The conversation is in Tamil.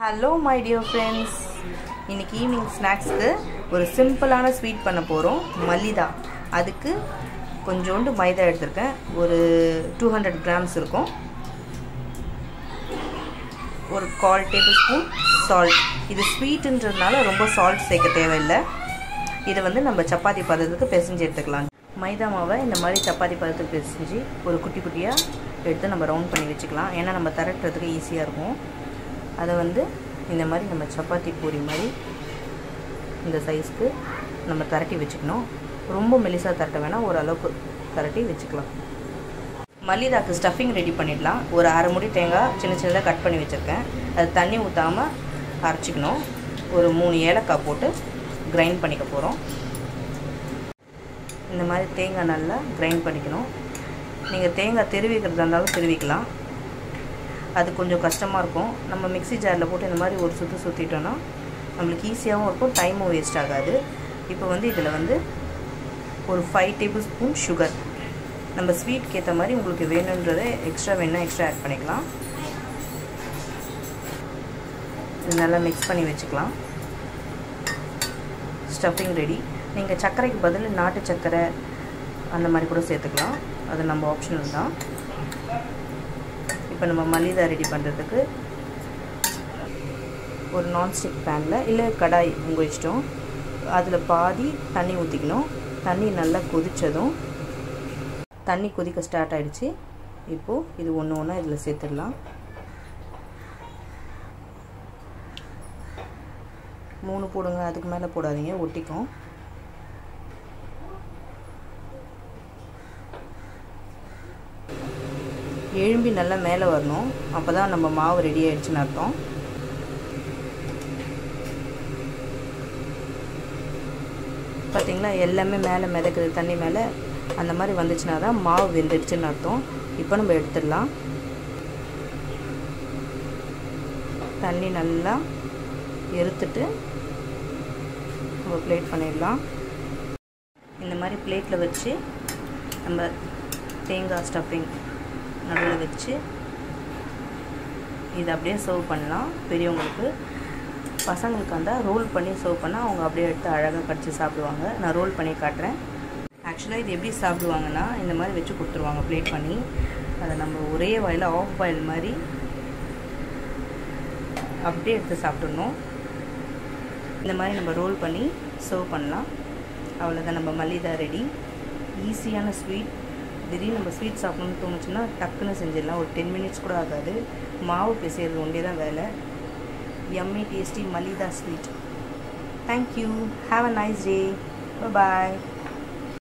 ஹலோ மை டியர் ஃப்ரெண்ட்ஸ் இன்னைக்கு ஈவினிங் ஸ்நாக்ஸ்க்கு ஒரு சிம்பிளான ஸ்வீட் பண்ண போகிறோம் மல்லிதா அதுக்கு கொஞ்சோண்டு மைதா எடுத்திருக்கேன் ஒரு டூ ஹண்ட்ரட் கிராம்ஸ் இருக்கும் ஒரு கால் டேபிள் ஸ்பூன் சால்ட் இது ஸ்வீட்டுன்றதுனால ரொம்ப சால்ட் சேர்க்க தேவையில்லை இதை வந்து நம்ம சப்பாத்தி பதத்துக்கு பிசைஞ்சு எடுத்துக்கலாம் மைதா மாவை இந்த மாதிரி சப்பாத்தி பதத்துக்கு பிசைஞ்சு ஒரு குட்டி குட்டியாக எடுத்து நம்ம ரவுண்ட் பண்ணி வச்சுக்கலாம் ஏன்னா நம்ம திரட்டுறதுக்கு ஈஸியாக இருக்கும் அதை வந்து இந்த மாதிரி நம்ம சப்பாத்தி பூரி மாதிரி இந்த சைஸ்க்கு நம்ம திரட்டி வச்சுக்கணும் ரொம்ப மெலிசாக திரட்ட வேணாம் ஓரளவுக்கு திரட்டி வச்சுக்கலாம் மல்லிதாக்கு ஸ்டஃபிங் ரெடி பண்ணிடலாம் ஒரு அரை முடி தேங்காய் சின்ன சின்னதாக கட் பண்ணி வச்சுருக்கேன் அது தண்ணி ஊற்றாமல் அரைச்சிக்கணும் ஒரு மூணு ஏலக்காய் போட்டு கிரைண்ட் பண்ணிக்க போகிறோம் இந்த மாதிரி தேங்காய் நல்லா கிரைண்ட் பண்ணிக்கணும் நீங்கள் தேங்காய் திருவிக்கிறதா இருந்தாலும் திருவிக்கலாம் அது கொஞ்சம் கஷ்டமாக இருக்கும் நம்ம மிக்சி ஜாரில் போட்டு இந்த மாதிரி ஒரு சுற்று சுற்றிட்டோன்னா நம்மளுக்கு ஈஸியாகவும் இருக்கும் டைமும் வேஸ்ட் ஆகாது இப்போ வந்து இதில் வந்து ஒரு ஃபைவ் டேபிள் ஸ்பூன் சுகர் நம்ம ஸ்வீட்க்கு ஏற்ற மாதிரி உங்களுக்கு வேணுன்றதை எக்ஸ்ட்ரா வேணால் எக்ஸ்ட்ரா ஆட் பண்ணிக்கலாம் இது நல்லா மிக்ஸ் பண்ணி வச்சுக்கலாம் ஸ்டஃபிங் ரெடி நீங்கள் சர்க்கரைக்கு பதில் நாட்டு சர்க்கரை அந்த மாதிரி கூட சேர்த்துக்கலாம் அது நம்ம ஆப்ஷனல் தான் இப்போ நம்ம மல்லிதா ரெடி பண்ணுறதுக்கு ஒரு நான்ஸ்டிக் பேனில் இல்லை கடாய் உங்கள் இஷ்டம் அதில் பாதி தண்ணி ஊற்றிக்கணும் தண்ணி நல்லா கொதித்ததும் தண்ணி கொதிக்க ஸ்டார்ட் ஆகிடுச்சு இப்போது இது ஒன்று ஒன்றா இதில் சேர்த்துடலாம் மூணு போடுங்க அதுக்கு மேலே போடாதீங்க ஒட்டிக்கும் எழும்பி நல்லா மேலே வரணும் அப்போ தான் நம்ம மாவு ரெடி ஆகிடுச்சுன்னு அர்த்தம் பார்த்திங்களா எல்லாமே மேலே மிதக்குது தண்ணி மேலே அந்த மாதிரி வந்துச்சுன்னா தான் மாவு வெந்துடுச்சுன்னு அர்த்தம் இப்போ நம்ம எடுத்துடலாம் தண்ணி நல்லா எறுத்துட்டு நம்ம பிளேட் பண்ணிடலாம் இந்த மாதிரி பிளேட்டில் வச்சு நம்ம தேங்காய் ஸ்டஃபிங் நடுவில் வச்சு இதை அப்படியே சர்வ் பண்ணலாம் பெரியவங்களுக்கு பசங்களுக்கு வந்தால் ரோல் பண்ணி சர்வ் பண்ணால் அவங்க அப்படியே எடுத்து அழகாக கடிச்சு சாப்பிடுவாங்க நான் ரோல் பண்ணி காட்டுறேன் ஆக்சுவலாக இது எப்படி சாப்பிடுவாங்கன்னா இந்த மாதிரி வச்சு கொடுத்துருவாங்க ப்ளேட் பண்ணி அதை நம்ம ஒரே வாயில் ஆஃப் பாயில் மாதிரி அப்படியே எடுத்து சாப்பிட்றணும் இந்த மாதிரி நம்ம ரோல் பண்ணி சர்வ் பண்ணலாம் அவ்வளோதான் நம்ம மல்லிதா ரெடி ஈஸியான ஸ்வீட் திடீர்னு நம்ம ஸ்வீட் சாப்பிடணும்னு தோணுச்சுன்னா டக்குன்னு செஞ்சிடலாம் ஒரு டென் மினிட்ஸ் கூட ஆகாது மாவு பிசைறது ஒன்றே தான் வேலை yummy tasty malida sweet thank you have a nice day bye bye